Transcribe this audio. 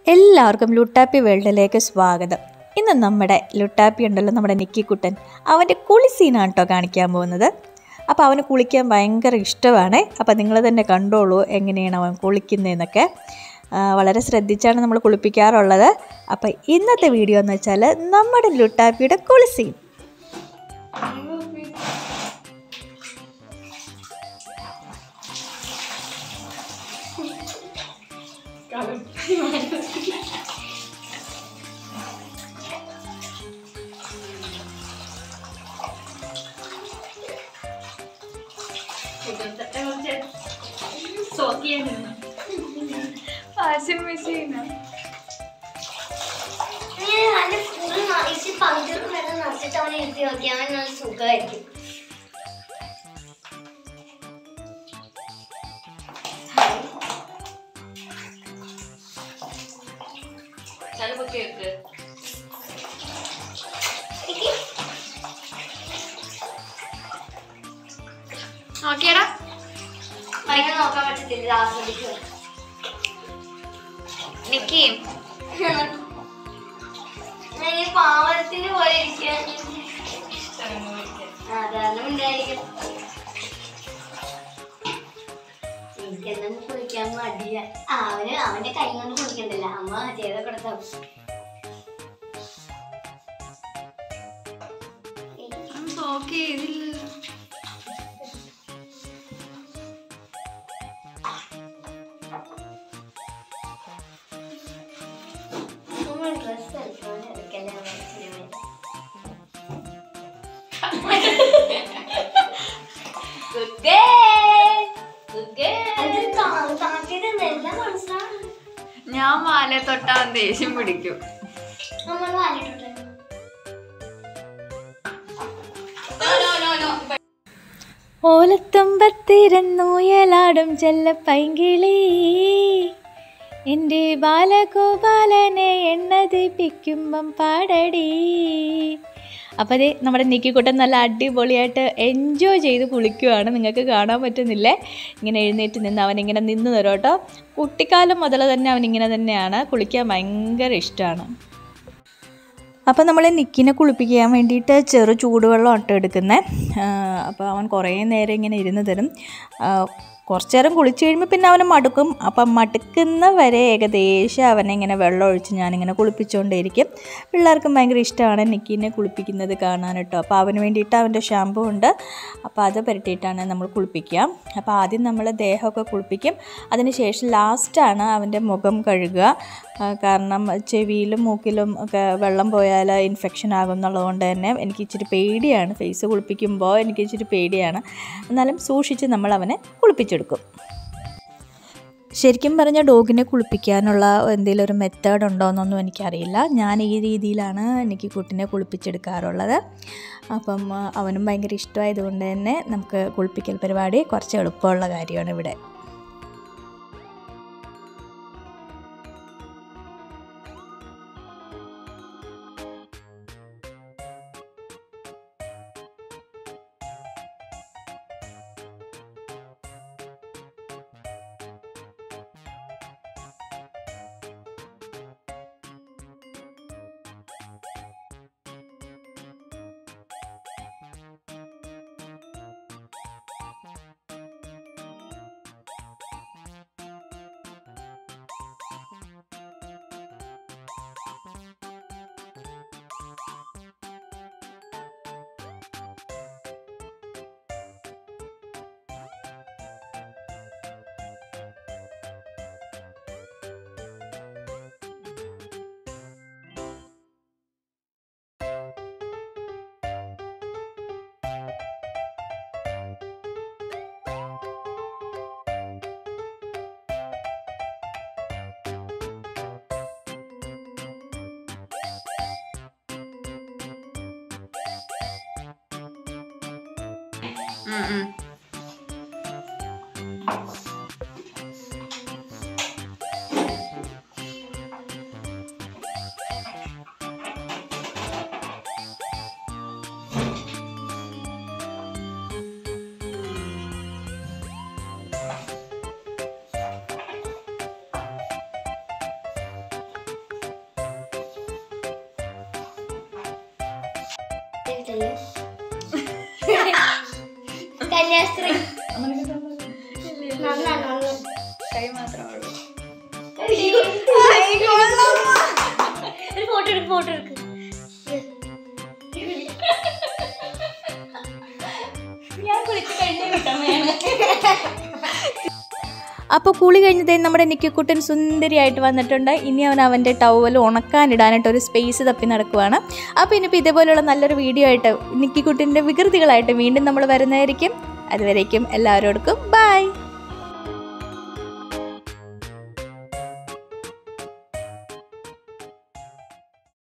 എല്ലാവർക്കും ലുട്ടാപ്പി വേൾഡിലേക്ക് സ്വാഗതം ഇന്ന് നമ്മുടെ ലുട്ടാപ്പി ഉണ്ടല്ലോ നമ്മുടെ നിക്കിക്കുട്ടൻ അവൻ്റെ കുളി സീനാണ് കേട്ടോ കാണിക്കാൻ പോകുന്നത് അപ്പോൾ അവന് കുളിക്കാൻ ഭയങ്കര ഇഷ്ടമാണ് അപ്പോൾ നിങ്ങൾ തന്നെ കണ്ടോളൂ എങ്ങനെയാണ് അവൻ കുളിക്കുന്നതെന്നൊക്കെ ആ, വളരെ ശ്രദ്ധിച്ചാണ് നമ്മൾ കുളിപ്പിക്കാറുള്ളത് അപ്പോൾ ഇന്നത്തെ വീഡിയോ എന്ന് വെച്ചാൽ നമ്മുടെ ലുട്ടാപ്പിയുടെ കുളി സീൻ വാഷിംഗ് മെഷീനാ ഇങ്ങനെ നല്ല full nice പഞ്ചർ വെള്ളം നിറച്ചിട്ട് അവനെ ഇരുത്തി നോക്കിയാൽ അവൻ നല്ല സുഖമായിരിക്കും നോക്കിയടാ ഭയങ്കര നോക്കാൻ പറ്റത്തില്ല ഇത് ആസ്വദിക്കുക നിക്കി ഈ പാവത്തിന് പോലെ ഇരിക്കാൻ സാധാരണ ഉണ്ടായിരിക്കും എനിക്കെന്നും കുളിക്കാൻ മടിയ അവന് അവന്റെ കൈ കൊണ്ട് കുളിക്കണ്ടല്ല അമ്മ ചെയ്ത കൊടുത്ത ഓക്കെ ഇതില്ല ഡ്രസ് എടുക്കാൻ എടുക്കല്ലേ cinema good girl good girl അത് താക്കിയത് എല്ലാം മനസ്സിലാണ് ഞാൻ മാല തൊട്ടാൻ ദേഷ്യം പിടിക്കും നമ്മൾ വാലിട്ടുണ്ട് ഓലത്തുമ്പത്തിരുന്നൂയലാടും ചെല്ല പൈങ്കിളി എൻ്റെ ബാലഗോപാലനെ എണ്ണ ദീപിക്കുമ്പം പാടടി അപ്പോൾ അതേ നമ്മുടെ നിക്കിക്കുട്ടൻ നല്ല അടിപൊളിയായിട്ട് എൻജോയ് ചെയ്ത് കുളിക്കുവാണ് നിങ്ങൾക്ക് കാണാൻ പറ്റുന്നില്ലേ ഇങ്ങനെ എഴുന്നേറ്റ് നിന്ന് അവനിങ്ങനെ നിന്ന് തരും കേട്ടോ കുട്ടിക്കാലം മുതൽ തന്നെ അവനിങ്ങനെ തന്നെയാണ് കുളിക്കാൻ ഭയങ്കര ഇഷ്ടമാണ് അപ്പോൾ നമ്മൾ നിക്കിനെ കുളിപ്പിക്കാൻ വേണ്ടിയിട്ട് ചെറു ചൂടുവെള്ളം ഇട്ട് എടുക്കുന്നത് അപ്പോൾ അവൻ കുറേ നേരം ഇങ്ങനെ ഇരുന്ന് തരും ആ, കുറച്ച് നേരം കുളിച്ച് കഴിയുമ്പോൾ പിന്നെ അവന് മടുക്കും അപ്പം മടുക്കുന്ന വരെ ഏകദേശം അവനെ ഇങ്ങനെ വെള്ളം ഒഴിച്ച് ഞാനിങ്ങനെ കുളിപ്പിച്ചുകൊണ്ടേയിരിക്കും പിള്ളേർക്കും ഭയങ്കര ഇഷ്ടമാണ് നിക്കിനെ കുളിപ്പിക്കുന്നത് കാണാൻ കേട്ടോ അപ്പോൾ അവന് വേണ്ടിയിട്ട് അവൻ്റെ ഷാമ്പു ഉണ്ട് അപ്പോൾ അത് പുരട്ടിയിട്ടാണ് നമ്മൾ കുളിപ്പിക്കുക അപ്പോൾ ആദ്യം നമ്മൾ ദേഹമൊക്കെ കുളിപ്പിക്കും അതിനുശേഷം ലാസ്റ്റാണ് അവൻ്റെ മുഖം കഴുകുക ആ, കാരണം ചെവിയിലും മൂക്കിലും ഒക്കെ വെള്ളം പോയാൽ ഇൻഫെക്ഷൻ ആകും എന്നുള്ളതുകൊണ്ട് തന്നെ എനിക്ക് ഇച്ചിരി പേടിയാണ് ഫേസ് കുളിപ്പിക്കുമ്പോൾ എനിക്ക് ഇച്ചിരി പേടിയാണ് എന്നാലും സൂക്ഷിച്ച് നമ്മൾ അവനെ കുളിപ്പിച്ചെടുക്കും ശരിക്കും പറഞ്ഞാൽ ഡോഗിനെ കുളിപ്പിക്കാനുള്ള എന്തെങ്കിലും ഒരു മെത്തേഡ് ഉണ്ടോ എന്നൊന്നും എനിക്കറിയില്ല ഞാൻ ഈ രീതിയിലാണ് എനിക്ക് കുട്ടിനെ കുളിപ്പിച്ചെടുക്കാറുള്ളത് അപ്പം ആ, അവനും ഭയങ്കര ഇഷ്ടമായതുകൊണ്ട് തന്നെ നമുക്ക് കുളിപ്പിക്കൽ പരിപാടി കുറച്ച് എളുപ്പമുള്ള കാര്യമാണ് ഇവിടെ ഉം, ഉം. കുളിച്ചിട്ടില്ല കന്യാസ്ത്രീ നന്നാ നന്നു കൈ മാത്രമേ ഉള്ളൂ ഒരു ഫോട്ടോ എടുക്ക് ഫോട്ടോ എടുക്ക് ഞാൻ കുളിച്ച് കഴിഞ്ഞ അപ്പോൾ കുളി കഴിഞ്ഞതേ നമ്മുടെ നിക്കിക്കുട്ടൻ സുന്ദരിയായിട്ട് വന്നിട്ടുണ്ട് ഇനി അവൻ അവൻ്റെ ടവൽ ഉണക്കാനിടാനായിട്ട് ഒരു സ്പേസ് തപ്പി നടക്കുവാണ് അപ്പോൾ ഇനിയിപ്പോൾ ഇതേപോലെയുള്ള നല്ലൊരു വീഡിയോ ആയിട്ട് നിക്കിക്കുട്ടിൻ്റെ വികൃതികളായിട്ട് വീണ്ടും നമ്മൾ വരുന്നതായിരിക്കും അതുവരേക്കും എല്ലാവരോടും ബൈ